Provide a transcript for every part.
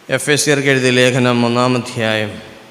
F S സിയർക്ക് എഴുതിയ ലേഖനം ഒന്നാമധ്യായം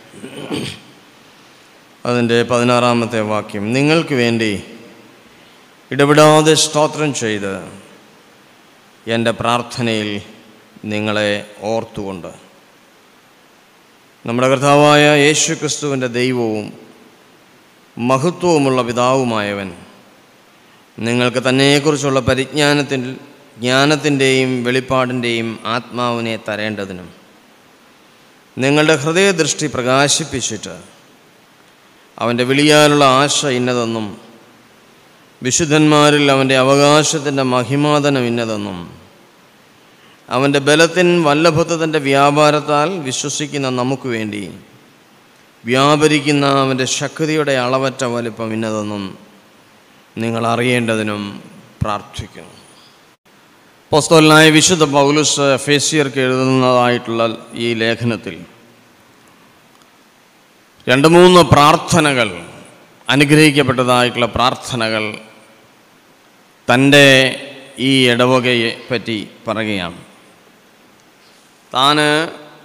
അതിൻ്റെ പതിനാറാമത്തെ വാക്യം നിങ്ങൾക്ക് വേണ്ടി ഇടപെടാതെ സ്തോത്രം ചെയ്ത് എൻ്റെ പ്രാർത്ഥനയിൽ നിങ്ങളെ ഓർത്തുകൊണ്ട് നമ്മുടെ കർത്താവായ യേശു ക്രിസ്തുവിൻ്റെ ദൈവവും മഹത്വവുമുള്ള പിതാവുമായവൻ നിങ്ങൾക്ക് തന്നെക്കുറിച്ചുള്ള പരിജ്ഞാനത്തിൽ ജ്ഞാനത്തിൻ്റെയും വെളിപ്പാടിൻ്റെയും ആത്മാവിനെ തരേണ്ടതിനും നിങ്ങളുടെ ഹൃദയദൃഷ്ടി പ്രകാശിപ്പിച്ചിട്ട് അവൻ്റെ വിളിയാലുള്ള ആശ ഇന്നതെന്നും വിശുദ്ധന്മാരിൽ അവൻ്റെ അവകാശത്തിൻ്റെ മഹിമാതനം ഇന്നതെന്നും അവൻ്റെ ബലത്തിൻ വല്ലഭത്വത്തിൻ്റെ വ്യാപാരത്താൽ വിശ്വസിക്കുന്ന നമുക്ക് വേണ്ടി വ്യാപരിക്കുന്ന അവൻ്റെ ശക്തിയുടെ അളവറ്റ വലിപ്പം ഇന്നതെന്നും നിങ്ങൾ അറിയേണ്ടതിനും പ്രാർത്ഥിക്കുന്നു പോസ്തോലനായ വിശുദ്ധ പൗലുസ് ഫേസിയർക്ക് എഴുതുന്നതായിട്ടുള്ള ഈ ലേഖനത്തിൽ രണ്ട് മൂന്ന് പ്രാർത്ഥനകൾ അനുഗ്രഹിക്കപ്പെട്ടതായിട്ടുള്ള പ്രാർത്ഥനകൾ തൻ്റെ ഈ ഇടവകയെ പറ്റി പറയുകയാണ് താന്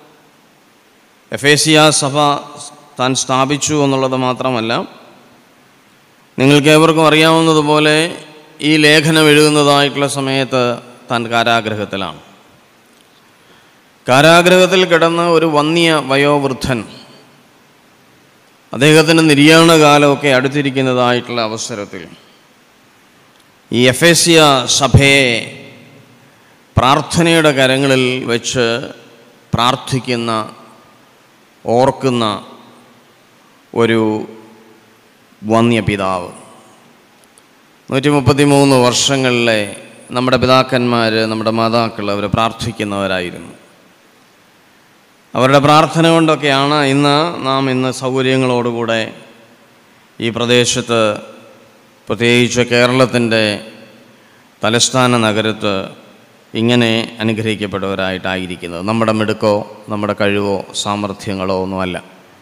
എഫേസിയ സഭ താൻ സ്ഥാപിച്ചു എന്നുള്ളത് മാത്രമല്ല നിങ്ങൾക്കേവർക്കും അറിയാവുന്നതുപോലെ ഈ ലേഖനം എഴുതുന്നതായിട്ടുള്ള സമയത്ത് താൻ കാരാഗ്രഹത്തിലാണ് കാരാഗ്രഹത്തിൽ കിടന്ന ഒരു വന്യ വയോവൃദ്ധൻ അദ്ദേഹത്തിൻ്റെ നിര്യാണ കാലമൊക്കെ അടുത്തിരിക്കുന്നതായിട്ടുള്ള അവസരത്തിൽ ഈ എഫേസിയ സഭയെ പ്രാർത്ഥനയുടെ കരങ്ങളിൽ വെച്ച് പ്രാർത്ഥിക്കുന്ന ഓർക്കുന്ന ഒരു വന്യപിതാവ് നൂറ്റി മുപ്പത്തി മൂന്ന് വർഷങ്ങളിലെ നമ്മുടെ പിതാക്കന്മാർ നമ്മുടെ മാതാക്കൾ അവർ പ്രാർത്ഥിക്കുന്നവരായിരുന്നു അവരുടെ പ്രാർത്ഥന കൊണ്ടൊക്കെയാണ് ഇന്ന് നാം ഇന്ന് സൗകര്യങ്ങളോടുകൂടെ ഈ പ്രദേശത്ത് പ്രത്യേകിച്ച് കേരളത്തിൻ്റെ തലസ്ഥാന നഗരത്ത് ഇങ്ങനെ അനുഗ്രഹിക്കപ്പെട്ടവരായിട്ടായിരിക്കുന്നത് നമ്മുടെ മിടുക്കോ നമ്മുടെ കഴിവോ സാമർഥ്യങ്ങളോ ഒന്നുമല്ല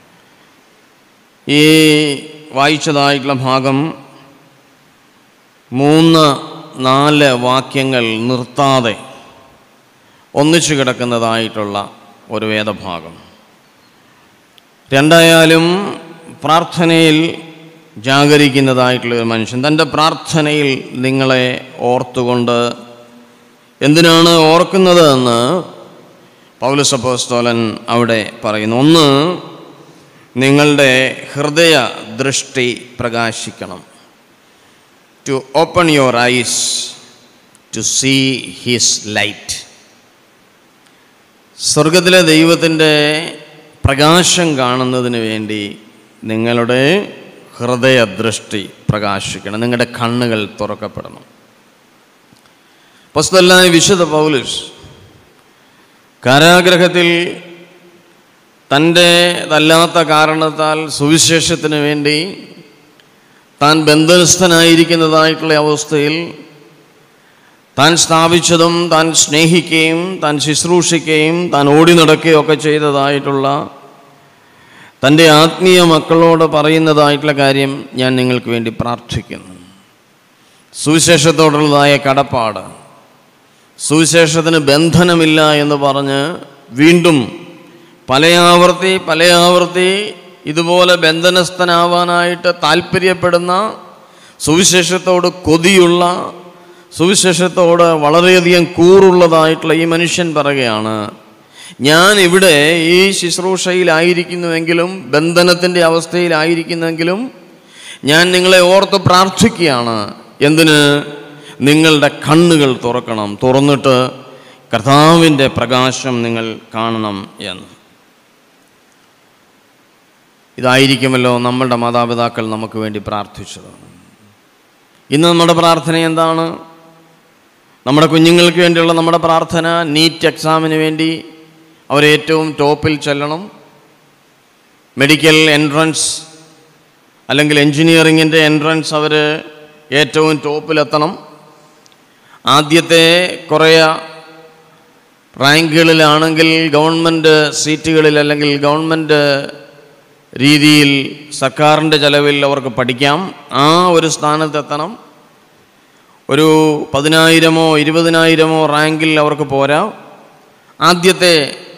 ഈ വായിച്ചതായിട്ടുള്ള ഭാഗം മൂന്ന് നാല് വാക്യങ്ങൾ നിർത്താതെ ഒന്നിച്ചു കിടക്കുന്നതായിട്ടുള്ള ഒരു വേദഭാഗം രണ്ടായാലും പ്രാർത്ഥനയിൽ ജാഗരിക്കുന്നതായിട്ടുള്ള ഒരു മനുഷ്യൻ തൻ്റെ പ്രാർത്ഥനയിൽ നിങ്ങളെ ഓർത്തുകൊണ്ട് എന്തിനാണ് ഓർക്കുന്നത് എന്ന് പൗലസപ്പോസ്തോലൻ അവിടെ പറയുന്നു ഒന്ന് നിങ്ങളുടെ ഹൃദയ ദൃഷ്ടി പ്രകാശിക്കണം to open your eyes to see his light സ്വർഗത്തിലെ ദൈവത്തിൻ്റെ പ്രകാശം കാണുന്നതിന് വേണ്ടി നിങ്ങളുടെ ഹൃദയദൃഷ്ടി പ്രകാശിക്കണം നിങ്ങളുടെ കണ്ണുകൾ തുറക്കപ്പെടണം പുസ്തകല്ലായ വിശുദ്ധ പൗലുസ് കാരാഗ്രഹത്തിൽ തൻ്റെതല്ലാത്ത കാരണത്താൽ സുവിശേഷത്തിന് വേണ്ടി താൻ ബന്ധനസ്ഥനായിരിക്കുന്നതായിട്ടുള്ള അവസ്ഥയിൽ താൻ സ്ഥാപിച്ചതും താൻ സ്നേഹിക്കുകയും താൻ ശുശ്രൂഷിക്കുകയും താൻ ഓടി നടക്കുകയും ഒക്കെ ചെയ്തതായിട്ടുള്ള തൻ്റെ ആത്മീയ മക്കളോട് പറയുന്നതായിട്ടുള്ള കാര്യം ഞാൻ നിങ്ങൾക്ക് വേണ്ടി പ്രാർത്ഥിക്കുന്നു സുവിശേഷത്തോടുള്ളതായ കടപ്പാട് സുവിശേഷത്തിന് ബന്ധനമില്ല എന്ന് പറഞ്ഞ് വീണ്ടും പലയാവർത്തി പലയാവർത്തി ഇതുപോലെ ബന്ധനസ്ഥനാവാനായിട്ട് താല്പര്യപ്പെടുന്ന സുവിശേഷത്തോട് കൊതിയുള്ള സുവിശേഷത്തോട് വളരെയധികം കൂറുള്ളതായിട്ടുള്ള ഈ മനുഷ്യൻ പറയുകയാണ് ഞാൻ ഇവിടെ ഈ ശുശ്രൂഷയിലായിരിക്കുന്നുവെങ്കിലും ബന്ധനത്തിൻ്റെ അവസ്ഥയിലായിരിക്കുന്നെങ്കിലും ഞാൻ നിങ്ങളെ ഓർത്ത് പ്രാർത്ഥിക്കുകയാണ് എന്തിന് നിങ്ങളുടെ കണ്ണുകൾ തുറക്കണം തുറന്നിട്ട് കർത്താവിൻ്റെ പ്രകാശം നിങ്ങൾ കാണണം എന്ന് ഇതായിരിക്കുമല്ലോ നമ്മളുടെ മാതാപിതാക്കൾ നമുക്ക് വേണ്ടി പ്രാർത്ഥിച്ചത് ഇന്ന് നമ്മുടെ പ്രാർത്ഥന എന്താണ് നമ്മുടെ കുഞ്ഞുങ്ങൾക്ക് വേണ്ടിയുള്ള നമ്മുടെ പ്രാർത്ഥന നീറ്റ് എക്സാമിന് വേണ്ടി അവരേറ്റവും ടോപ്പിൽ ചെല്ലണം മെഡിക്കൽ എൻട്രൻസ് അല്ലെങ്കിൽ എൻജിനീയറിങ്ങിൻ്റെ എൻട്രൻസ് അവർ ഏറ്റവും ടോപ്പിലെത്തണം ആദ്യത്തെ കുറേ റാങ്കുകളിലാണെങ്കിൽ ഗവൺമെൻറ് സീറ്റുകളിൽ അല്ലെങ്കിൽ ഗവൺമെൻറ് രീതിയിൽ സർക്കാരിൻ്റെ ചെലവിൽ അവർക്ക് പഠിക്കാം ആ ഒരു സ്ഥാനത്തെത്തണം ഒരു പതിനായിരമോ ഇരുപതിനായിരമോ റാങ്കിൽ അവർക്ക് പോരാ ആദ്യത്തെ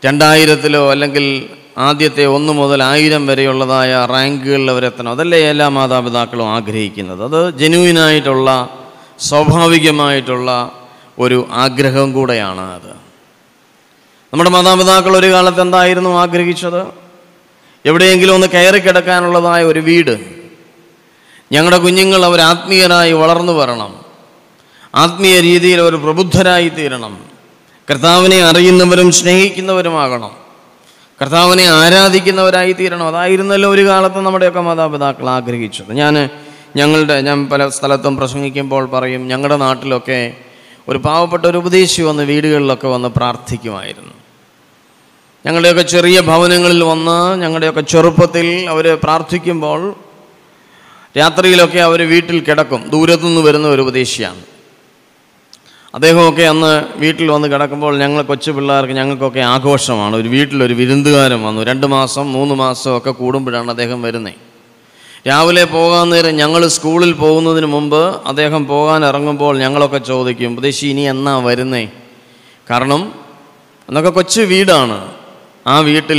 രണ്ടായിരത്തിലോ അല്ലെങ്കിൽ ആദ്യത്തെ ഒന്ന് മുതൽ ആയിരം വരെയുള്ളതായ റാങ്കുകളിൽ അവരെത്തണം അതല്ലേ എല്ലാ മാതാപിതാക്കളും ആഗ്രഹിക്കുന്നത് അത് ജെന്യൂനായിട്ടുള്ള സ്വാഭാവികമായിട്ടുള്ള ഒരു ആഗ്രഹം കൂടെയാണ് അത് നമ്മുടെ മാതാപിതാക്കൾ ഒരു കാലത്ത് എന്തായിരുന്നു ആഗ്രഹിച്ചത് എവിടെയെങ്കിലും ഒന്ന് കയറി കിടക്കാനുള്ളതായ ഒരു വീട് ഞങ്ങളുടെ കുഞ്ഞുങ്ങൾ അവർ ആത്മീയരായി വളർന്നു വരണം ആത്മീയ രീതിയിൽ അവർ പ്രബുദ്ധരായി തീരണം കർത്താവിനെ അറിയുന്നവരും സ്നേഹിക്കുന്നവരുമാകണം കർത്താവിനെ ആരാധിക്കുന്നവരായി തീരണം അതായിരുന്നല്ലോ ഒരു കാലത്ത് നമ്മുടെയൊക്കെ മാതാപിതാക്കൾ ആഗ്രഹിച്ചത് ഞാൻ ഞങ്ങളുടെ ഞാൻ പല സ്ഥലത്തും പ്രസംഗിക്കുമ്പോൾ പറയും ഞങ്ങളുടെ നാട്ടിലൊക്കെ ഒരു പാവപ്പെട്ട ഒരു ഉപദേശി വന്ന് വീടുകളിലൊക്കെ വന്ന് പ്രാർത്ഥിക്കുമായിരുന്നു ഞങ്ങളുടെയൊക്കെ ചെറിയ ഭവനങ്ങളിൽ വന്ന് ഞങ്ങളുടെയൊക്കെ ചെറുപ്പത്തിൽ അവർ പ്രാർത്ഥിക്കുമ്പോൾ രാത്രിയിലൊക്കെ അവർ വീട്ടിൽ കിടക്കും ദൂരത്തുനിന്ന് വരുന്ന ഒരു ഉപദേശിയാണ് അദ്ദേഹമൊക്കെ അന്ന് വീട്ടിൽ വന്ന് കിടക്കുമ്പോൾ ഞങ്ങൾ കൊച്ചു പിള്ളേർക്ക് ഞങ്ങൾക്കൊക്കെ ആഘോഷമാണ് ഒരു വീട്ടിലൊരു വിരുന്നുകാരൻ വന്നു രണ്ട് മാസം മൂന്ന് മാസം ഒക്കെ കൂടുമ്പോഴാണ് അദ്ദേഹം വരുന്നത് രാവിലെ പോകാൻ നേരം ഞങ്ങൾ സ്കൂളിൽ പോകുന്നതിന് മുമ്പ് അദ്ദേഹം പോകാൻ ഇറങ്ങുമ്പോൾ ഞങ്ങളൊക്കെ ചോദിക്കും ഉപദേശി ഇനി എന്നാ വരുന്നേ കാരണം എന്നൊക്കെ കൊച്ചു വീടാണ് ആ വീട്ടിൽ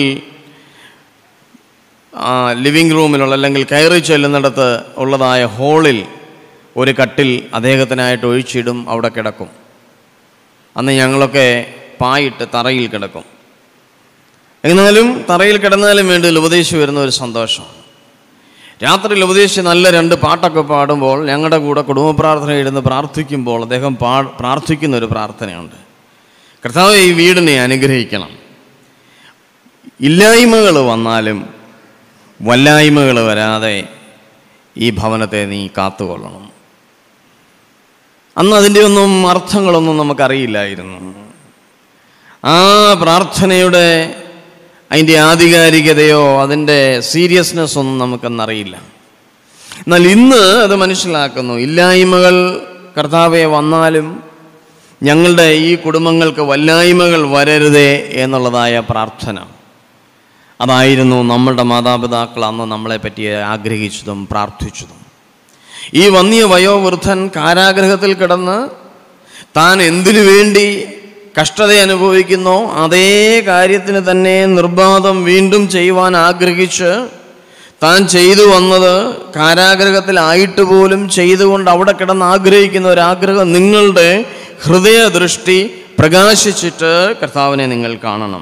ആ ലിവിങ് റൂമിലുള്ള അല്ലെങ്കിൽ കയറി ചെല്ലുന്നിടത്ത് ഉള്ളതായ ഹോളിൽ ഒരു കട്ടിൽ അദ്ദേഹത്തിനായിട്ട് ഒഴിച്ചിടും അവിടെ കിടക്കും അന്ന് ഞങ്ങളൊക്കെ പായിട്ട് തറയിൽ കിടക്കും എന്നാലും തറയിൽ കിടന്നാലും വേണ്ടി ഉപദേശി വരുന്ന ഒരു സന്തോഷം രാത്രിയിൽ ഉപദേശിച്ച് നല്ല രണ്ട് പാട്ടൊക്കെ പാടുമ്പോൾ ഞങ്ങളുടെ കൂടെ കുടുംബ പ്രാർത്ഥന ഇരുന്ന് പ്രാർത്ഥിക്കുമ്പോൾ അദ്ദേഹം പാ പ്രാർത്ഥിക്കുന്ന ഒരു പ്രാർത്ഥനയുണ്ട് കർത്താവ് ഈ വീടിനെ അനുഗ്രഹിക്കണം ഇല്ലായ്മകൾ വന്നാലും വല്ലായ്മകൾ വരാതെ ഈ ഭവനത്തെ നീ കാത്തുകൊള്ളണം അന്ന് അതിൻ്റെ ഒന്നും അർത്ഥങ്ങളൊന്നും നമുക്കറിയില്ലായിരുന്നു ആ പ്രാർത്ഥനയുടെ അതിൻ്റെ ആധികാരികതയോ അതിൻ്റെ സീരിയസ്നെസ് ഒന്നും നമുക്കെന്നറിയില്ല എന്നാൽ ഇന്ന് അത് മനസ്സിലാക്കുന്നു ഇല്ലായ്മകൾ കർത്താവെ വന്നാലും ഞങ്ങളുടെ ഈ കുടുംബങ്ങൾക്ക് വല്ലായ്മകൾ വരരുതേ എന്നുള്ളതായ പ്രാർത്ഥന അതായിരുന്നു നമ്മളുടെ മാതാപിതാക്കൾ അന്ന് നമ്മളെ പറ്റി ആഗ്രഹിച്ചതും പ്രാർത്ഥിച്ചതും ഈ വന്യ വയോവൃദ്ധൻ കാരാഗ്രഹത്തിൽ കിടന്ന് താൻ എന്തിനു വേണ്ടി കഷ്ടത അനുഭവിക്കുന്നോ അതേ കാര്യത്തിന് തന്നെ നിർബാധം വീണ്ടും ചെയ്യുവാൻ ആഗ്രഹിച്ച് താൻ ചെയ്തു വന്നത് കാരാഗ്രഹത്തിലായിട്ട് പോലും ചെയ്തുകൊണ്ട് അവിടെ കിടന്ന് ആഗ്രഹിക്കുന്ന ഒരാഗ്രഹം നിങ്ങളുടെ ഹൃദയദൃഷ്ടി പ്രകാശിച്ചിട്ട് കർത്താവിനെ നിങ്ങൾ കാണണം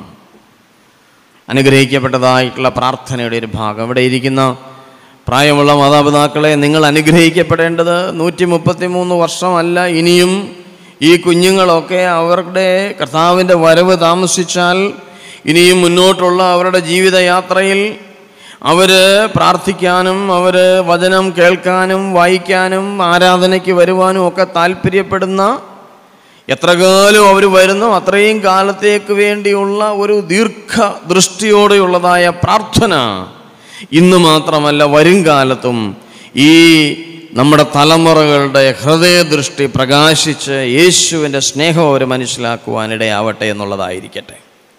അനുഗ്രഹിക്കപ്പെട്ടതായിട്ടുള്ള പ്രാർത്ഥനയുടെ ഒരു ഭാഗം ഇവിടെ ഇരിക്കുന്ന പ്രായമുള്ള മാതാപിതാക്കളെ നിങ്ങൾ അനുഗ്രഹിക്കപ്പെടേണ്ടത് നൂറ്റി മുപ്പത്തി മൂന്ന് വർഷമല്ല ഇനിയും ഈ കുഞ്ഞുങ്ങളൊക്കെ അവരുടെ കർത്താവിൻ്റെ വരവ് താമസിച്ചാൽ ഇനിയും മുന്നോട്ടുള്ള അവരുടെ ജീവിതയാത്രയിൽ അവർ പ്രാർത്ഥിക്കാനും അവർ വചനം കേൾക്കാനും വായിക്കാനും ആരാധനയ്ക്ക് വരുവാനും ഒക്കെ താല്പര്യപ്പെടുന്ന എത്ര കാലം അവർ വരുന്നു അത്രയും കാലത്തേക്ക് വേണ്ടിയുള്ള ഒരു ദീർഘ ദൃഷ്ടിയോടെയുള്ളതായ പ്രാർത്ഥന ഇന്ന് മാത്രമല്ല വരും കാലത്തും ഈ നമ്മുടെ തലമുറകളുടെ ഹൃദയദൃഷ്ടി പ്രകാശിച്ച് യേശുവിൻ്റെ സ്നേഹം അവർ മനസ്സിലാക്കുവാനിടയാവട്ടെ എന്നുള്ളതായിരിക്കട്ടെ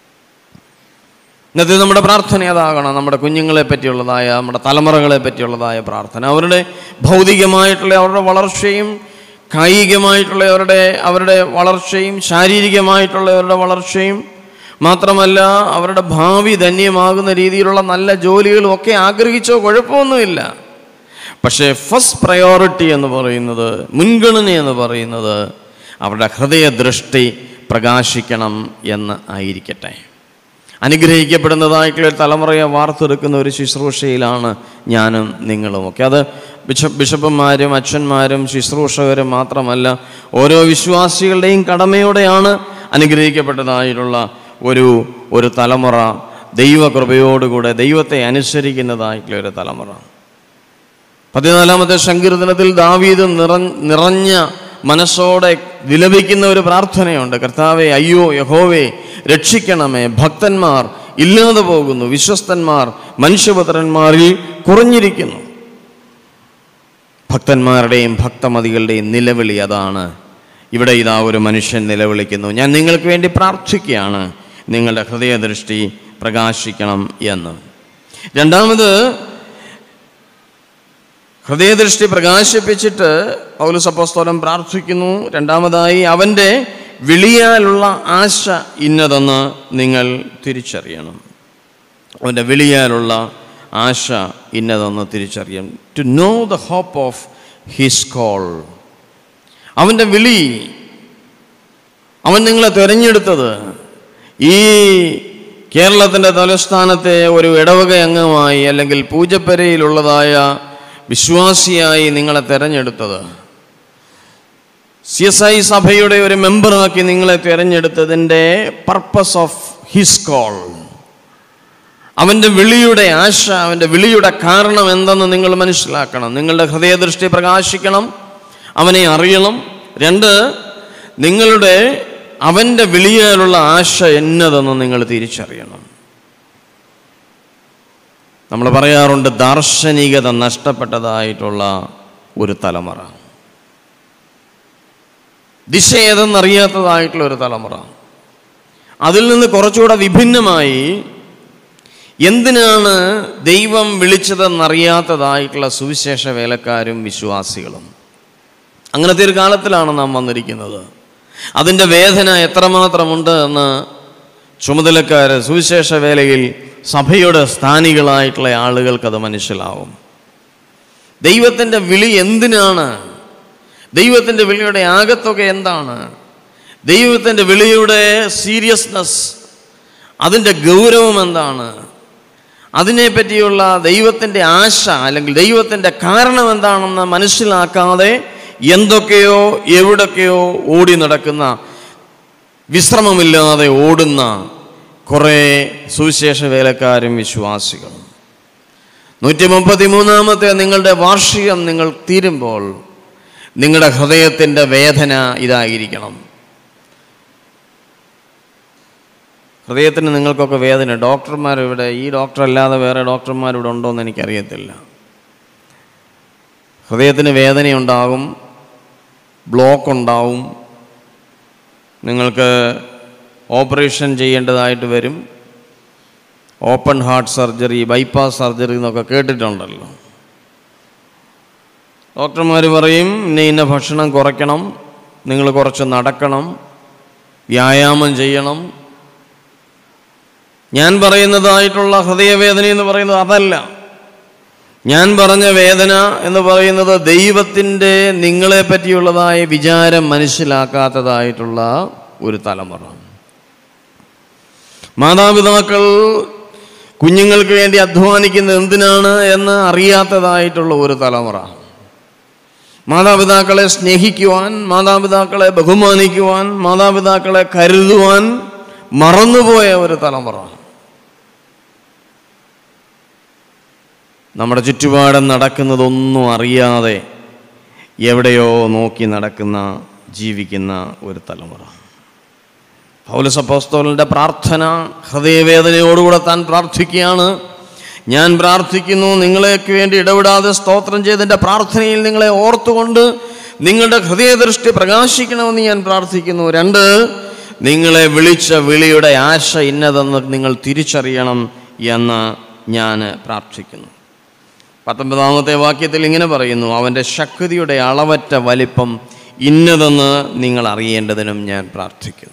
ഇന്നത്തെ നമ്മുടെ പ്രാർത്ഥന അതാകണം നമ്മുടെ കുഞ്ഞുങ്ങളെ പറ്റിയുള്ളതായ നമ്മുടെ തലമുറകളെ പറ്റിയുള്ളതായ പ്രാർത്ഥന അവരുടെ ഭൗതികമായിട്ടുള്ള അവരുടെ വളർച്ചയും കായികമായിട്ടുള്ള അവരുടെ അവരുടെ വളർച്ചയും ശാരീരികമായിട്ടുള്ള അവരുടെ വളർച്ചയും മാത്രമല്ല അവരുടെ ഭാവി ധന്യമാകുന്ന രീതിയിലുള്ള നല്ല ജോലികളും ഒക്കെ ആഗ്രഹിച്ചോ കുഴപ്പമൊന്നുമില്ല പക്ഷേ ഫസ്റ്റ് പ്രയോറിറ്റി എന്ന് പറയുന്നത് മുൻഗണന എന്ന് പറയുന്നത് അവരുടെ ഹൃദയദൃഷ്ടി പ്രകാശിക്കണം എന്ന് ആയിരിക്കട്ടെ അനുഗ്രഹിക്കപ്പെടുന്നതായിട്ടുള്ള ഒരു തലമുറയെ വാർത്തെടുക്കുന്ന ഒരു ശുശ്രൂഷയിലാണ് ഞാനും നിങ്ങളുമൊക്കെ അത് ബിഷപ്പ് ബിഷപ്പന്മാരും അച്ഛന്മാരും ശുശ്രൂഷകരും മാത്രമല്ല ഓരോ വിശ്വാസികളുടെയും കടമയോടെയാണ് അനുഗ്രഹിക്കപ്പെട്ടതായിട്ടുള്ള ഒരു ഒരു തലമുറ ദൈവകൃപയോടുകൂടെ ദൈവത്തെ അനുസരിക്കുന്നതായിട്ടുള്ള ഒരു തലമുറ പതിനാലാമത്തെ സങ്കീർത്തനത്തിൽ ദാവീദ് നിറ നിറഞ്ഞ മനസ്സോടെ വിലപിക്കുന്ന ഒരു പ്രാർത്ഥനയുണ്ട് കർത്താവെ അയ്യോ യഹോവേ രക്ഷിക്കണമേ ഭക്തന്മാർ ഇല്ലാതെ പോകുന്നു വിശ്വസ്തന്മാർ മനുഷ്യപുത്രന്മാരിൽ കുറഞ്ഞിരിക്കുന്നു ഭക്തന്മാരുടെയും ഭക്തമതികളുടെയും നിലവിളി അതാണ് ഇവിടെ ഇതാ ഒരു മനുഷ്യൻ നിലവിളിക്കുന്നു ഞാൻ നിങ്ങൾക്ക് വേണ്ടി പ്രാർത്ഥിക്കുകയാണ് നിങ്ങളുടെ ഹൃദയദൃഷ്ടി പ്രകാശിക്കണം എന്ന് രണ്ടാമത് ഹൃദയദൃഷ്ടി പ്രകാശിപ്പിച്ചിട്ട് പൗലസ് അപ്പോസ്തലൻ പ്രാർത്ഥിക്കുന്നു രണ്ടാമതായി അവൻ്റെ വിളിയാലുള്ള ആശ ഇന്നതെന്ന് നിങ്ങൾ തിരിച്ചറിയണം അവൻ്റെ വിളിയാലുള്ള ആശ ഇന്നതെന്ന് തിരിച്ചറിയണം to know the hope of his call അവൻ്റെ വിളി അവൻ നിങ്ങളെ തിരഞ്ഞെടുത്തത് ഈ കേരളത്തിൻ്റെ തലസ്ഥാനത്തെ ഒരു ഇടവക അംഗമായി അല്ലെങ്കിൽ പൂജപ്പരയിലുള്ളതായ വിശ്വാസിയായി നിങ്ങളെ തിരഞ്ഞെടുത്തത് സി എസ് ഐ സഭയുടെ ഒരു മെമ്പറാക്കി നിങ്ങളെ തിരഞ്ഞെടുത്തതിൻ്റെ പർപ്പസ് ഓഫ് ഹിസ് കോൾ അവൻ്റെ വിളിയുടെ ആശ അവൻ്റെ വിളിയുടെ കാരണം എന്തെന്ന് നിങ്ങൾ മനസ്സിലാക്കണം നിങ്ങളുടെ ഹൃദയദൃഷ്ടി പ്രകാശിക്കണം അവനെ അറിയണം രണ്ട് നിങ്ങളുടെ അവൻ്റെ വിളിയാലുള്ള ആശ എന്നതെന്ന് നിങ്ങൾ തിരിച്ചറിയണം നമ്മൾ പറയാറുണ്ട് ദാർശനികത നഷ്ടപ്പെട്ടതായിട്ടുള്ള ഒരു തലമുറ ദിശ ഏതെന്നറിയാത്തതായിട്ടുള്ള ഒരു തലമുറ അതിൽ നിന്ന് കുറച്ചുകൂടെ വിഭിന്നമായി എന്തിനാണ് ദൈവം വിളിച്ചതെന്നറിയാത്തതായിട്ടുള്ള സുവിശേഷ വേലക്കാരും വിശ്വാസികളും അങ്ങനത്തെ ഒരു കാലത്തിലാണ് നാം വന്നിരിക്കുന്നത് അതിൻ്റെ വേദന എത്രമാത്രമുണ്ട് എന്ന് ചുമതലക്കാർ സുവിശേഷ വേലയിൽ സഭയുടെ സ്ഥാനികളായിട്ടുള്ള ആളുകൾക്കത് മനസ്സിലാവും ദൈവത്തിൻ്റെ വിളി എന്തിനാണ് ദൈവത്തിൻ്റെ വിളിയുടെ ആകത്തുക എന്താണ് ദൈവത്തിൻ്റെ വിളിയുടെ സീരിയസ്നെസ് അതിൻ്റെ ഗൗരവം എന്താണ് അതിനെപ്പറ്റിയുള്ള ദൈവത്തിൻ്റെ ആശ അല്ലെങ്കിൽ ദൈവത്തിൻ്റെ കാരണം എന്താണെന്ന് മനസ്സിലാക്കാതെ എന്തൊക്കെയോ എവിടൊക്കെയോ ഓടി നടക്കുന്ന വിശ്രമമില്ലാതെ ഓടുന്ന കുറേ സുവിശേഷ വേലക്കാരും വിശ്വാസികളും നൂറ്റി മുപ്പത്തി മൂന്നാമത്തെ നിങ്ങളുടെ വാർഷികം നിങ്ങൾ തീരുമ്പോൾ നിങ്ങളുടെ ഹൃദയത്തിൻ്റെ വേദന ഇതായിരിക്കണം ഹൃദയത്തിന് നിങ്ങൾക്കൊക്കെ വേദന ഡോക്ടർമാർ ഇവിടെ ഈ ഡോക്ടർ അല്ലാതെ വേറെ ഡോക്ടർമാർ ഇവിടെ ഉണ്ടോ എന്ന് എനിക്കറിയത്തില്ല ഹൃദയത്തിന് വേദനയുണ്ടാകും ബ്ലോക്ക് ഉണ്ടാവും നിങ്ങൾക്ക് ഓപ്പറേഷൻ ചെയ്യേണ്ടതായിട്ട് വരും open heart surgery bypass surgery എന്നൊക്കെ കേട്ടിട്ടുണ്ടല്ലോ ഡോക്ടർമാർ പറയും ഇന്ന ഇന്ന ഭക്ഷണം കുറയ്ക്കണം നിങ്ങൾ കുറച്ച് നടക്കണം വ്യായാമം ചെയ്യണം ഞാൻ പറയുന്നതായിട്ടുള്ള ഹൃദയവേദന എന്ന് പറയുന്നത് അതല്ല ഞാൻ പറഞ്ഞ വേദന എന്ന് പറയുന്നത് ദൈവത്തിൻ്റെ നിങ്ങളെ പറ്റിയുള്ളതായ വിചാരം മനസ്സിലാക്കാത്തതായിട്ടുള്ള ഒരു തലമുറ മാതാപിതാക്കൾ കുഞ്ഞുങ്ങൾക്ക് വേണ്ടി അധ്വാനിക്കുന്നത് എന്തിനാണ് എന്ന് അറിയാത്തതായിട്ടുള്ള ഒരു തലമുറ മാതാപിതാക്കളെ സ്നേഹിക്കുവാൻ മാതാപിതാക്കളെ ബഹുമാനിക്കുവാൻ മാതാപിതാക്കളെ കരുതുവാൻ മറന്നുപോയ ഒരു തലമുറ നമ്മുടെ ചുറ്റുപാടും നടക്കുന്നതൊന്നും അറിയാതെ എവിടെയോ നോക്കി നടക്കുന്ന ജീവിക്കുന്ന ഒരു തലമുറ പൗലസപ്പോസ്തോലിൻ്റെ പ്രാർത്ഥന ഹൃദയവേദനയോടുകൂടെ താൻ പ്രാർത്ഥിക്കുകയാണ് ഞാൻ പ്രാർത്ഥിക്കുന്നു നിങ്ങളേക്ക് വേണ്ടി ഇടപെടാതെ സ്തോത്രം ചെയ്തതിൻ്റെ പ്രാർത്ഥനയിൽ നിങ്ങളെ ഓർത്തുകൊണ്ട് നിങ്ങളുടെ ഹൃദയദൃഷ്ടി പ്രകാശിക്കണമെന്ന് ഞാൻ പ്രാർത്ഥിക്കുന്നു രണ്ട് നിങ്ങളെ വിളിച്ച വിളിയുടെ ആശ ഇന്നതെന്ന് നിങ്ങൾ തിരിച്ചറിയണം എന്ന് ഞാൻ പ്രാർത്ഥിക്കുന്നു പത്തൊമ്പതാമത്തെ വാക്യത്തിൽ ഇങ്ങനെ പറയുന്നു അവൻ്റെ ശക്തിയുടെ അളവറ്റ വലിപ്പം ഇന്നതെന്ന് നിങ്ങൾ അറിയേണ്ടതിനും ഞാൻ പ്രാർത്ഥിക്കുന്നു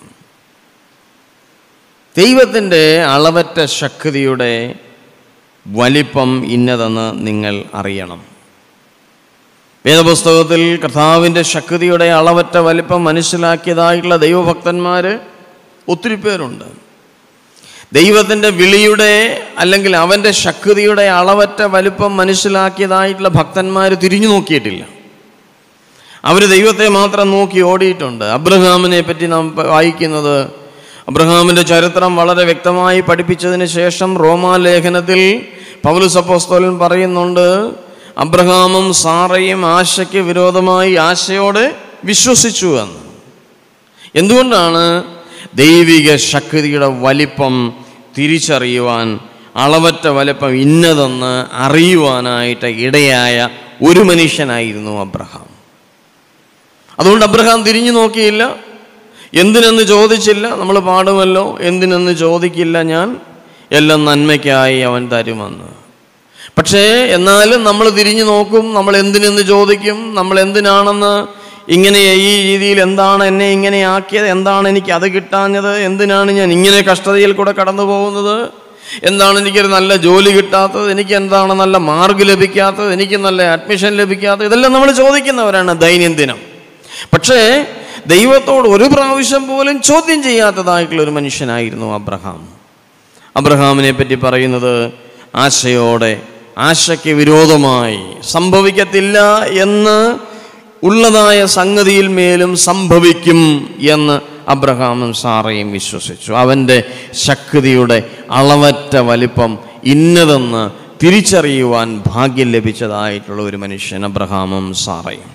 ദൈവത്തിൻ്റെ അളവറ്റ ശക്തിയുടെ വലിപ്പം ഇന്നതെന്ന് നിങ്ങൾ അറിയണം വേദപുസ്തകത്തിൽ കർത്താവിൻ്റെ ശക്തിയുടെ അളവറ്റ വലിപ്പം മനസ്സിലാക്കിയതായിട്ടുള്ള ദൈവഭക്തന്മാർ ഒത്തിരി പേരുണ്ട് ദൈവത്തിൻ്റെ വിളിയുടെ അല്ലെങ്കിൽ അവൻ്റെ ശക്തിയുടെ അളവറ്റ വലിപ്പം മനസ്സിലാക്കിയതായിട്ടുള്ള ഭക്തന്മാർ തിരിഞ്ഞു നോക്കിയിട്ടില്ല അവർ ദൈവത്തെ മാത്രം നോക്കി ഓടിയിട്ടുണ്ട് അബ്രഹാമിനെ പറ്റി നാം വായിക്കുന്നത് അബ്രഹാമിൻ്റെ ചരിത്രം വളരെ വ്യക്തമായി പഠിപ്പിച്ചതിന് ശേഷം റോമാലേഖനത്തിൽ പൗലുസ് അപ്പോസ്തോലൻ പറയുന്നുണ്ട് അബ്രഹാമും സാറയും ആശയ്ക്ക് വിരോധമായി ആശയോടെ വിശ്വസിച്ചു എന്ന് എന്തുകൊണ്ടാണ് ദൈവിക ശക്തിയുടെ വലിപ്പം തിരിച്ചറിയുവാൻ അളവറ്റ വലിപ്പം ഇന്നതെന്ന് അറിയുവാനായിട്ട് ഇടയായ ഒരു മനുഷ്യനായിരുന്നു അബ്രഹാം അതുകൊണ്ട് അബ്രഹാം തിരിഞ്ഞു നോക്കിയില്ല എന്തിനെന്ന് ചോദിച്ചില്ല നമ്മൾ പാടുമല്ലോ എന്തിനെന്ന് ചോദിക്കില്ല ഞാൻ എല്ലാം നന്മയ്ക്കായി അവൻ തരുമെന്ന് പക്ഷേ എന്നാലും നമ്മൾ തിരിഞ്ഞു നോക്കും നമ്മൾ എന്തിനെന്ന് ചോദിക്കും നമ്മൾ എന്തിനാണെന്ന് ഇങ്ങനെ ഈ രീതിയിൽ എന്താണ് എന്നെ ഇങ്ങനെ ആക്കിയത് എന്താണ് എനിക്ക് അത് കിട്ടാഞ്ഞത് എന്തിനാണ് ഞാൻ ഇങ്ങനെ കഷ്ടതയിൽ കൂടെ കടന്നു പോകുന്നത് എന്താണ് എനിക്കൊരു നല്ല ജോലി കിട്ടാത്തത് എനിക്ക് എന്താണ് നല്ല മാർക്ക് ലഭിക്കാത്തത് എനിക്ക് നല്ല അഡ്മിഷൻ ലഭിക്കാത്തത് ഇതെല്ലാം നമ്മൾ ചോദിക്കുന്നവരാണ് ദൈനംദിനം പക്ഷേ ദൈവത്തോട് ഒരു പ്രാവശ്യം പോലും ചോദ്യം ചെയ്യാത്തതായിട്ടുള്ള ഒരു മനുഷ്യനായിരുന്നു അബ്രഹാം അബ്രഹാമിനെ പറ്റി പറയുന്നത് ആശയോടെ ആശയ്ക്ക് വിരോധമായി സംഭവിക്കത്തില്ല എന്ന് ഉള്ളതായ സംഗതിയിൽ മേലും സംഭവിക്കും എന്ന് അബ്രഹാമും സാറയും വിശ്വസിച്ചു അവൻ്റെ ശക്തിയുടെ അളവറ്റ വലിപ്പം ഇന്നതെന്ന് തിരിച്ചറിയുവാൻ ഭാഗ്യം ലഭിച്ചതായിട്ടുള്ള ഒരു മനുഷ്യൻ അബ്രഹാമും സാറയും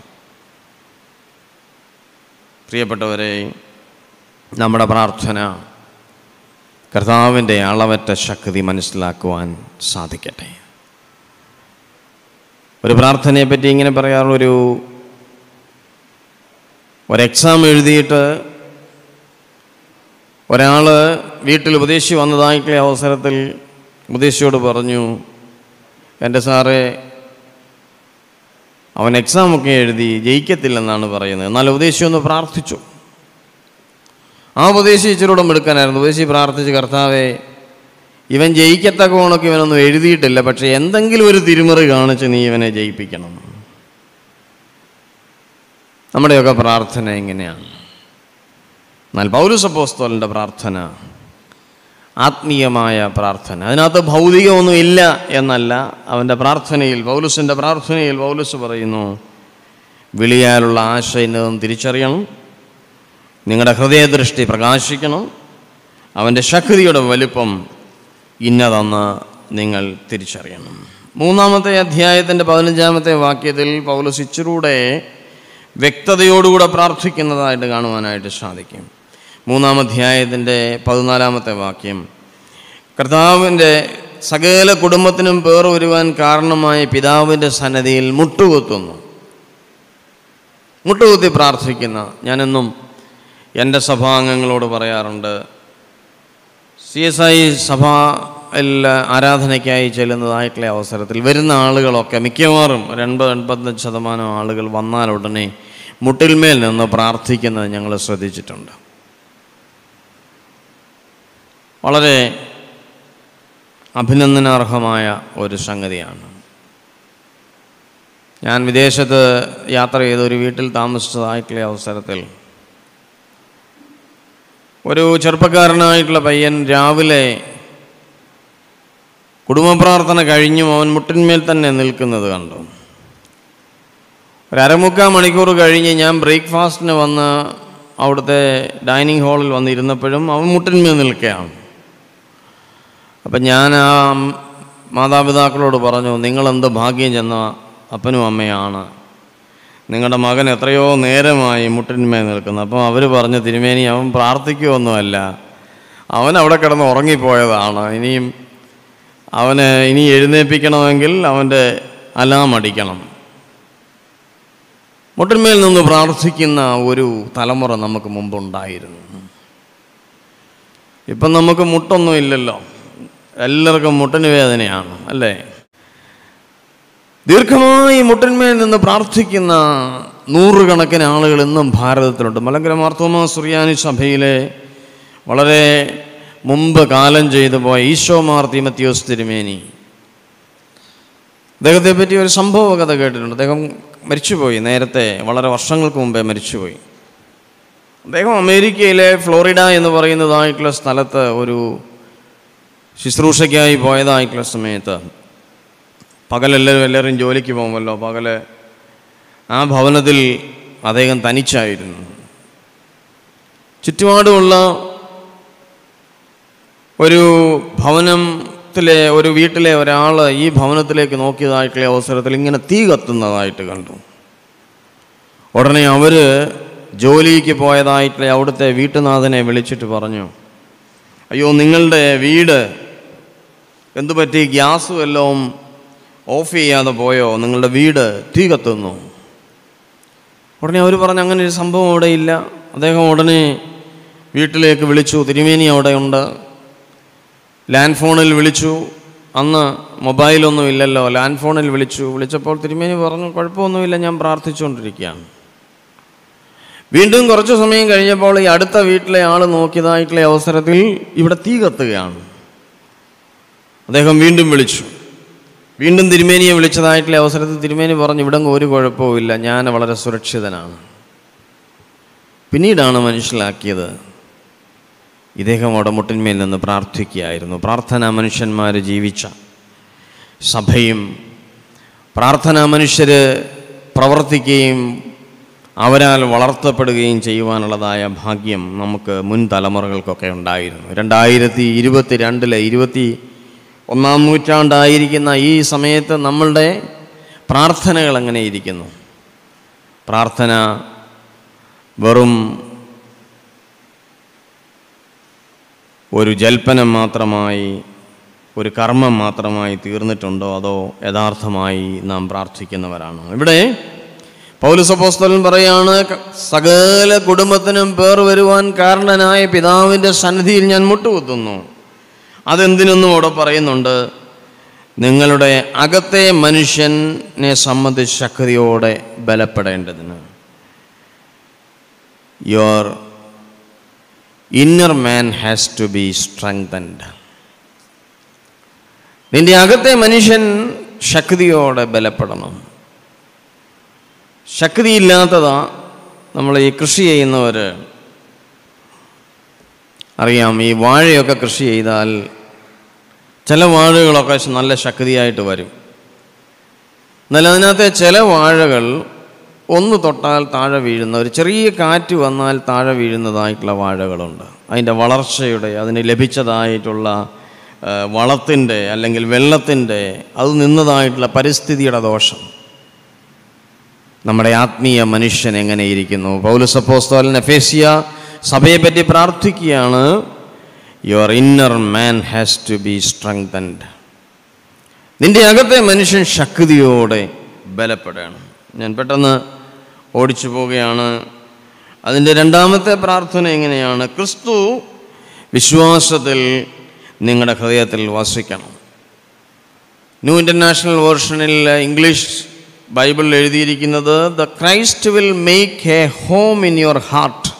പ്രിയപ്പെട്ടവരെ നമ്മുടെ പ്രാർത്ഥന കർത്താവിൻ്റെ അളവറ്റ ശക്തി മനസ്സിലാക്കുവാൻ സാധിക്കട്ടെ ഒരു പ്രാർത്ഥനയെ പറ്റി ഇങ്ങനെ പറയാറുള്ള ഒരു ഒരു എക്സാം എഴുതിയിട്ട് ഒരാൾ വീട്ടിൽ ഉപദേശി വന്നതായിട്ടുള്ള അവസരത്തിൽ ഉപദേശിയോട് പറഞ്ഞു എൻ്റെ സാറേ അവൻ എക്സാമൊക്കെ എഴുതി ജയിക്കത്തില്ലെന്നാണ് പറയുന്നത് എന്നാൽ ഉപദേശി ഒന്ന് പ്രാർത്ഥിച്ചു ആ ഉപദേശി ഇച്ചിരൂടെ എടുക്കാനായിരുന്നു ഉപദേശി പ്രാർത്ഥിച്ച് കർത്താവെ ഇവൻ ജയിക്കത്തക്ക കണക്ക് ഇവനൊന്നും എഴുതിയിട്ടില്ല പക്ഷേ എന്തെങ്കിലും ഒരു തിരുമറി കാണിച്ച് നീ ഇവനെ ജയിപ്പിക്കണം നമ്മുടെയൊക്കെ പ്രാർത്ഥന എങ്ങനെയാണ് എന്നാൽ പൗരസപ്പോസ്തോലിൻ്റെ പ്രാർത്ഥന ആത്മീയമായ പ്രാർത്ഥന അതിനകത്ത് ഭൗതികമൊന്നും ഇല്ല എന്നല്ല അവൻ്റെ പ്രാർത്ഥനയിൽ പൗലുസിൻ്റെ പ്രാർത്ഥനയിൽ പൗലുസ് പറയുന്നു വിളിയാലുള്ള ആശ ഇന്നതെന്ന് തിരിച്ചറിയണം നിങ്ങളുടെ ഹൃദയദൃഷ്ടി പ്രകാശിക്കണം അവൻ്റെ ശക്തിയുടെ വലിപ്പം ഇന്നതെന്ന് നിങ്ങൾ തിരിച്ചറിയണം മൂന്നാമത്തെ അധ്യായത്തിൻ്റെ പതിനഞ്ചാമത്തെ വാക്യത്തിൽ പൗലസ് ഇച്ചിലൂടെ വ്യക്തതയോടുകൂടെ പ്രാർത്ഥിക്കുന്നതായിട്ട് കാണുവാനായിട്ട് സാധിക്കും മൂന്നാം അധ്യായത്തിൻ്റെ പതിനാലാമത്തെ വാക്യം കർത്താവിൻ്റെ സകല കുടുംബത്തിനും പേർ വരുവാൻ കാരണമായ പിതാവിൻ്റെ സന്നദ്ധിയിൽ മുട്ടുകുത്തുന്നു മുട്ടുകുത്തി പ്രാർത്ഥിക്കുന്ന ഞാനെന്നും എൻ്റെ സഭാംഗങ്ങളോട് പറയാറുണ്ട് സി എസ് ഐ സഭയിൽ ആരാധനയ്ക്കായി ചെല്ലുന്നതായിട്ടുള്ള അവസരത്തിൽ വരുന്ന ആളുകളൊക്കെ മിക്കവാറും ഒരു എൺപത് എൺപത്തഞ്ച് ശതമാനം ആളുകൾ വന്നാൽ ഉടനെ മുട്ടിൽമേൽ നിന്ന് പ്രാർത്ഥിക്കുന്നത് ഞങ്ങൾ ശ്രദ്ധിച്ചിട്ടുണ്ട് വളരെ അഭിനന്ദനാർഹമായ ഒരു സംഗതിയാണ് ഞാൻ വിദേശത്ത് യാത്ര ചെയ്ത ഒരു വീട്ടിൽ താമസിച്ചതായിട്ടുള്ള അവസരത്തിൽ ഒരു ചെറുപ്പക്കാരനായിട്ടുള്ള പയ്യൻ രാവിലെ കുടുംബ പ്രാർത്ഥന കഴിഞ്ഞും അവൻ മുട്ടിന്മേൽ തന്നെ നിൽക്കുന്നത് കണ്ടു ഒരു അരമുക്കാൽ മണിക്കൂർ കഴിഞ്ഞ് ഞാൻ ബ്രേക്ക്ഫാസ്റ്റിന് വന്ന് അവിടുത്തെ ഡൈനിങ് ഹാളിൽ വന്നിരുന്നപ്പോഴും അവൻ മുട്ടിന്മേൽ നിൽക്കുകയാണ് അപ്പം ഞാൻ ആ മാതാപിതാക്കളോട് പറഞ്ഞു നിങ്ങളെന്ത് ഭാഗ്യം ചെന്ന അപ്പനും അമ്മയാണ് നിങ്ങളുടെ മകൻ എത്രയോ നേരമായി മുട്ടിന്മേൽ നിൽക്കുന്നു അപ്പം അവർ പറഞ്ഞു തിരുമേനി അവൻ പ്രാർത്ഥിക്കുമൊന്നുമല്ല അവൻ അവിടെ കിടന്ന് ഉറങ്ങിപ്പോയതാണ് ഇനിയും അവന് ഇനി എഴുന്നേൽപ്പിക്കണമെങ്കിൽ അവൻ്റെ അലാം അടിക്കണം മുട്ടിന്മേൽ നിന്ന് പ്രാർത്ഥിക്കുന്ന ഒരു തലമുറ നമുക്ക് മുമ്പുണ്ടായിരുന്നു ഇപ്പം നമുക്ക് മുട്ടൊന്നും ഇല്ലല്ലോ എല്ലാവർക്കും മുട്ടിന് വേദനയാണ് അല്ലേ ദീർഘമായി മുട്ടിന്മേൽ നിന്ന് പ്രാർത്ഥിക്കുന്ന നൂറുകണക്കിന് ആളുകൾ ഇന്നും ഭാരതത്തിലുണ്ട് മലങ്കര മാർത്തോമ സുറിയാനി സഭയിലെ വളരെ മുമ്പ് കാലം ചെയ്തു പോയ ഈശോ മാർ തീമത്യോസ് തിരുമേനി അദ്ദേഹത്തെ പറ്റി ഒരു സംഭവ കഥ കേട്ടിട്ടുണ്ട് അദ്ദേഹം മരിച്ചുപോയി നേരത്തെ വളരെ വർഷങ്ങൾക്ക് മുമ്പേ മരിച്ചുപോയി അദ്ദേഹം അമേരിക്കയിലെ ഫ്ലോറിഡ എന്ന് പറയുന്നതായിട്ടുള്ള സ്ഥലത്ത് ഒരു ശുശ്രൂഷയ്ക്കായി പോയതായിട്ടുള്ള സമയത്ത് പകലെല്ലാവരും എല്ലാവരും ജോലിക്ക് പോകുമല്ലോ പകല് ആ ഭവനത്തിൽ അദ്ദേഹം തനിച്ചായിരുന്നു ചുറ്റുപാടുമുള്ള ഒരു ഭവനത്തിലെ ഒരു വീട്ടിലെ ഒരാൾ ഈ ഭവനത്തിലേക്ക് നോക്കിയതായിട്ടുള്ള അവസരത്തിൽ ഇങ്ങനെ തീ കത്തുന്നതായിട്ട് കണ്ടു ഉടനെ അവർ ജോലിക്ക് പോയതായിട്ടുള്ള അവിടുത്തെ വീട്ടുനാഥനെ വിളിച്ചിട്ട് പറഞ്ഞു അയ്യോ നിങ്ങളുടെ വീട് എന്തു പറ്റി ഗ്യാസ് വല്ലതും ഓഫ് ചെയ്യാതെ പോയോ നിങ്ങളുടെ വീട് തീ കത്തുന്നു ഉടനെ അവർ പറഞ്ഞു അങ്ങനെ ഒരു സംഭവം അവിടെ ഇല്ല അദ്ദേഹം ഉടനെ വീട്ടിലേക്ക് വിളിച്ചു തിരുമേനി അവിടെ ഉണ്ട് ലാൻഡ് ഫോണിൽ വിളിച്ചു അന്ന് മൊബൈലൊന്നും ഇല്ലല്ലോ ലാൻഡ് ഫോണിൽ വിളിച്ചു വിളിച്ചപ്പോൾ തിരുമേനി പറഞ്ഞു കുഴപ്പമൊന്നുമില്ല ഞാൻ പ്രാർത്ഥിച്ചുകൊണ്ടിരിക്കുകയാണ് വീണ്ടും കുറച്ച് സമയം കഴിഞ്ഞപ്പോൾ ഈ അടുത്ത വീട്ടിലെ ആൾ നോക്കിയതായിട്ടുള്ള അവസരത്തിൽ ഇവിടെ തീ കത്തുകയാണ് അദ്ദേഹം വീണ്ടും വിളിച്ചു വീണ്ടും തിരുമേനിയെ വിളിച്ചതായിട്ടുള്ള അവസരത്തിൽ തിരുമേനി പറഞ്ഞു ഇവിടെ ഒരു കുഴപ്പവുമില്ല ഞാൻ വളരെ സുരക്ഷിതനാണ് പിന്നീടാണ് മനസ്സിലാക്കിയത് ഇദ്ദേഹം ഉടമുട്ടിന്മേൽ നിന്ന് പ്രാർത്ഥിക്കുകയായിരുന്നു പ്രാർത്ഥന മനുഷ്യന്മാർ ജീവിച്ച സഭയും പ്രാർത്ഥനാ മനുഷ്യർ പ്രവർത്തിക്കുകയും അവരാൽ വളർത്തപ്പെടുകയും ചെയ്യുവാനുള്ളതായ ഭാഗ്യം നമുക്ക് മുൻ തലമുറകൾക്കൊക്കെ ഉണ്ടായിരുന്നു രണ്ടായിരത്തി ഇരുപത്തി രണ്ടിലെ ഇരുപത്തി ഒന്നാം നൂറ്റാണ്ടായിരിക്കുന്ന ഈ സമയത്ത് നമ്മളുടെ പ്രാർത്ഥനകൾ എങ്ങനെ ഇരിക്കുന്നു പ്രാർത്ഥന വെറും ഒരു ജൽപ്പനം മാത്രമായി ഒരു കർമ്മം മാത്രമായി തീർന്നിട്ടുണ്ടോ അതോ യഥാർത്ഥമായി നാം പ്രാർത്ഥിക്കുന്നവരാണോ ഇവിടെ പൗലസപ്പോസ്തലൻ പറയാണ് "ക- സകല കുടുംബത്തിനും പേർ വരുവാൻ കാരണനായ പിതാവിൻ്റെ സന്നിധിയിൽ ഞാൻ മുട്ടുകുത്തുന്നു അതെന്തിനൊന്നും അവിടെ പറയുന്നുണ്ട് നിങ്ങളുടെ അകത്തെ മനുഷ്യനെ സംബന്ധിച്ച് ശക്തിയോടെ ബലപ്പെടേണ്ടതിന് your inner man has to be strengthened നിന്റെ അകത്തെ മനുഷ്യൻ ശക്തിയോടെ ബലപ്പെടണം ശക്തിയില്ലാത്തതാ നമ്മൾ ഈ കൃഷി ചെയ്യുന്നവർ അറിയാം ഈ വാഴയൊക്കെ കൃഷി ചെയ്താൽ ചില വാഴകളൊക്കെ നല്ല ശക്തിയായിട്ട് വരും എന്നാൽ അതിനകത്തെ ചില വാഴകൾ ഒന്ന് തൊട്ടാൽ താഴെ വീഴുന്ന ഒരു ചെറിയ കാറ്റ് വന്നാൽ താഴെ വീഴുന്നതായിട്ടുള്ള വാഴകളുണ്ട് അതിൻ്റെ വളർച്ചയുടെ അതിന് ലഭിച്ചതായിട്ടുള്ള ആ, വളത്തിൻ്റെ അല്ലെങ്കിൽ വെള്ളത്തിൻ്റെ അത് നിന്നതായിട്ടുള്ള പരിസ്ഥിതിയുടെ ദോഷം നമ്മുടെ ആത്മീയ മനുഷ്യൻ എങ്ങനെയിരിക്കുന്നു പൗലസപ്പോസ്തോലൻ എഫേസിയ സഭയെപ്പറ്റി പ്രാർത്ഥിക്കുകയാണ് your inner man has to be strengthened നിന്റെ അകത്തെ മനുഷ്യൻ ശക്തിയോടെ ബലപ്പെടണം ഞാൻ പെട്ടെന്ന് ഓടിച്ചു പോവുകയാണ് അതിൻ്റെ രണ്ടാമത്തെ പ്രാർത്ഥന എങ്ങനെയാണ് ക്രിസ്തു വിശ്വാസത്തിൽ നിങ്ങളുടെ ഹൃദയത്തിൽ വസിക്കണം ന്യൂ ഇൻ്റർനാഷണൽ വേർഷനിൽ ഇംഗ്ലീഷ് ബൈബിളിൽ എഴുതിയിരിക്കുന്നത് the Christ will make a home in your heart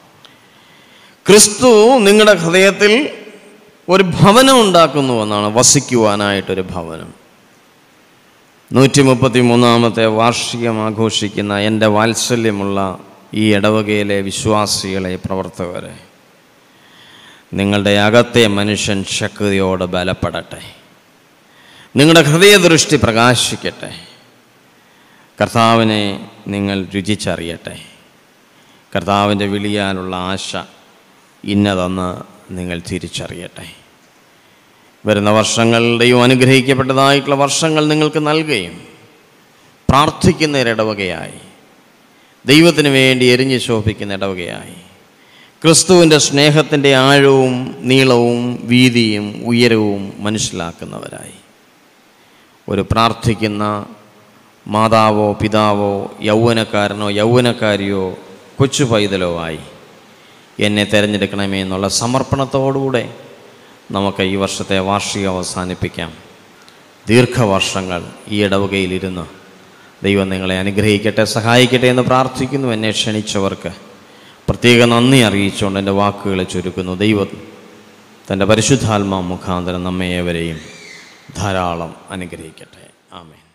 ക്രിസ്തു നിങ്ങളുടെ ഹൃദയത്തിൽ ഒരു ഭവനം ഉണ്ടാക്കുന്നു എന്നാണ് വസിക്കുവാനായിട്ടൊരു ഭവനം നൂറ്റി മുപ്പത്തി മൂന്നാമത്തെ വാർഷികം ആഘോഷിക്കുന്ന എൻ്റെ വാത്സല്യമുള്ള ഈ ഇടവകയിലെ വിശ്വാസികളെ പ്രവർത്തകരെ നിങ്ങളുടെ അകത്തെ മനുഷ്യൻ ശക്തിയോടെ ബലപ്പെടട്ടെ നിങ്ങളുടെ ഹൃദയദൃഷ്ടി പ്രകാശിക്കട്ടെ കർത്താവിനെ നിങ്ങൾ രുചിച്ചറിയട്ടെ കർത്താവിൻ്റെ വിളിയാലുള്ള ആശ ഇന്നതെന്ന് നിങ്ങൾ തിരിച്ചറിയട്ടെ വരുന്ന വർഷങ്ങൾ ദൈവം അനുഗ്രഹിക്കപ്പെട്ടതായിട്ടുള്ള വർഷങ്ങൾ നിങ്ങൾക്ക് നൽകുകയും പ്രാർത്ഥിക്കുന്ന ഒരു ഇടവകയായി ദൈവത്തിന് വേണ്ടി എരിഞ്ഞ് ശോഭിക്കുന്ന ഇടവകയായി ക്രിസ്തുവിൻ്റെ സ്നേഹത്തിൻ്റെ ആഴവും നീളവും വീതിയും ഉയരവും മനസ്സിലാക്കുന്നവരായി ഒരു പ്രാർത്ഥിക്കുന്ന മാതാവോ പിതാവോ യൗവനക്കാരനോ യൗവനക്കാരിയോ കൊച്ചു പൈതലോ ആയി എന്നെ തിരഞ്ഞെടുക്കണമേ എന്നുള്ള സമർപ്പണത്തോടുകൂടെ നമുക്ക് ഈ വർഷത്തെ വാർഷികം അവസാനിപ്പിക്കാം ദീർഘവർഷങ്ങൾ ഈ ഇടവകയിലിരുന്ന് ദൈവം നിങ്ങളെ അനുഗ്രഹിക്കട്ടെ സഹായിക്കട്ടെ എന്ന് പ്രാർത്ഥിക്കുന്നു എന്നെ ക്ഷണിച്ചവർക്ക് പ്രത്യേക നന്ദി അറിയിച്ചുകൊണ്ട് എൻ്റെ വാക്കുകളെ ചുരുക്കുന്നു ദൈവം തൻ്റെ പരിശുദ്ധാത്മാ മുഖാന്തരം നമ്മെ ഏവരെയും ധാരാളം അനുഗ്രഹിക്കട്ടെ ആമേൻ